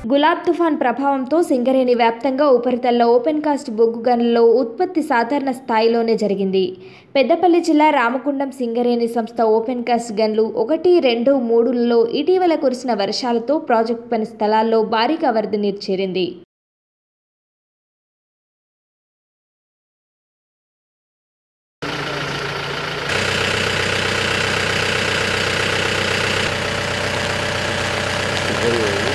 గులాబ్ తుఫాన్ ప్రభావంతో సింగరేణి వ్యాప్తంగా ఉపరితల ఓపెన్ కాస్ట్ బొగ్గు గనులలో ఉత్పత్తి సాధారణ స్థాయిలోనే జరిగింది పెద్దపల్లి జిల్లా రామకుండం సింగరేణి సంస్థ ఓపెన్ కాస్ట్ గన్లు ఒకటి రెండు మూడులలో ఇటీవల కురిసిన వర్షాలతో ప్రాజెక్టు పని స్థలాల్లో భారీగా వరద నీరు చేరింది Anyway,